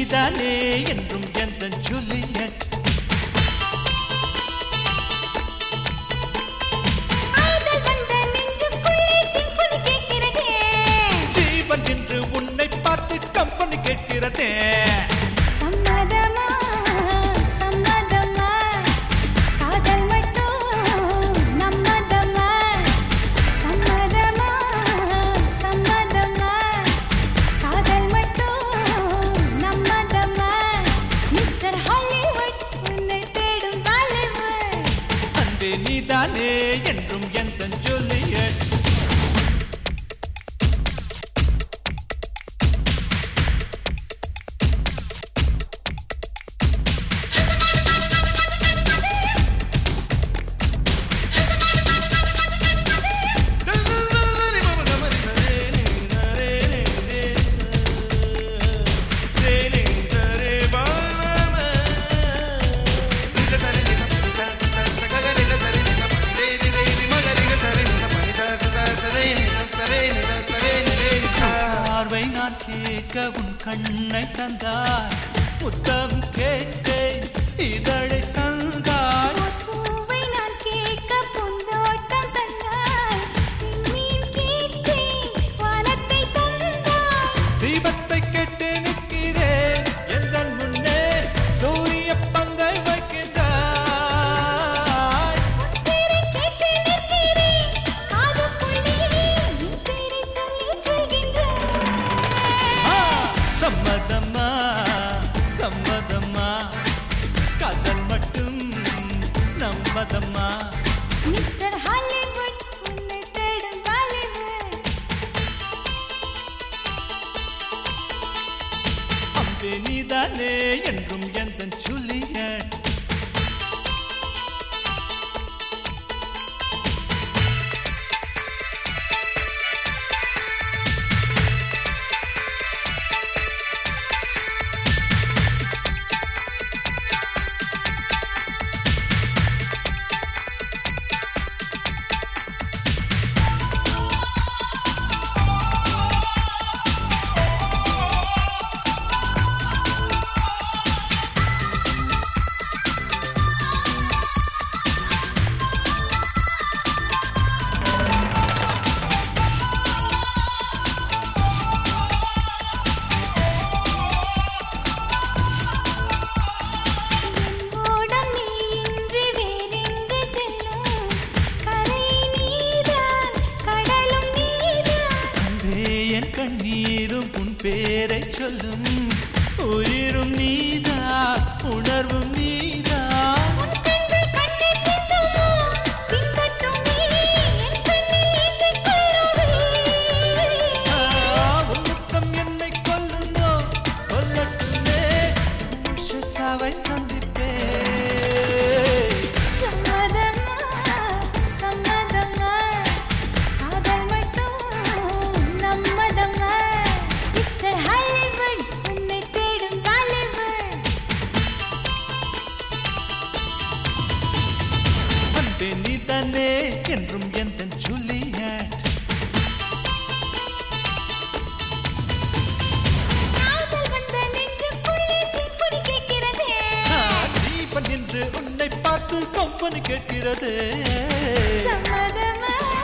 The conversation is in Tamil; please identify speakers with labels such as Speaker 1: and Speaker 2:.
Speaker 1: நீதானே என்றும் எந்த ஜூலியட்
Speaker 2: ஆதல் வந்த நெஞ்சுக்குள்ளே சிம்பொனி கேட்கிறதே
Speaker 1: ஜீவன் என்று உன்னை பார்த்து கம்பெனி கேட்கிறதே
Speaker 2: சம்மதமா சம்மதமா காதல் மட்டும் நம்மதமா சம்மதமா சம்மதமா காதல் மட்டும் நம்மதமா மிஸ்டர் ஹாலிவுட் உன்னை தேடும் பாலிவுட்
Speaker 1: அன்பே நீதானே என்றும் எந்த ஜூலியட் பார்வை நான் கேட்க உன் கண்ணை தந்தாய் புத்தம் கேட்டேன் இதழை தந்தாய்
Speaker 2: பூவை நான் கேட்க பூந்தோட்டம் தந்தாய் மீன் கேட்டேன் வானத்தை தந்தாய்
Speaker 1: தீபத்தை கேட்டு நிற்கிறேன் எந்த முன்னே சூரிய பங்கை வைக்கின்றாய்
Speaker 2: பேரை கேட்டு நிற்கிறேன் காதுக்குள்ளே என் பேரை சொல்லி சொல்கின்றேன்
Speaker 1: ஆ, சம்மதம்மா சம்மதம்மா காதல் மட்டும் நம்பதம்மா
Speaker 2: மிஸ்டர் ஹாலிவுட் உன்னை தேடும் பாலிவுட்
Speaker 1: அம்பே நீதானே என்றும் எந்த ஜூலியட்
Speaker 2: ஓடம் நீ இன்றி வேறெங்கு செல்லும் கரை நீதான் கடலும் நீதான்
Speaker 1: அன்பே என் கண்ணீரும் உன் பேரை சொல்லும் உயிரும் நீதான் உணர்வும் நீதான்
Speaker 2: உன் கண்கள் கண்ணீர் சிந்துமோ சிந்தட்டும் நீ என் கண்ணில் ஏந்திக் கொள்ளுவே
Speaker 1: ஆ, உன் முத்தம் என்னை கொல்லுமோ கொல்லட்டுமே சந்தோஷ சாவை சந்திப்பே
Speaker 2: சம்மதமா சம்மதமா காதல் மட்டும் நம்மதமா மிஸ்டர் ஹாலிவுட் உன்னை தேடும் பாலிவுட்
Speaker 1: அன்பே நீதானே என்றும் எந்த ஜூலியட்
Speaker 2: காதல் வந்த நெஞ்சுக்குள்ளே சிம்பொனி கேட்கிறதே
Speaker 1: ஆ, ஜீவன் என்று உன்னை பார்த்து கொம்பனு கேட்கிறது
Speaker 2: சம்மதமா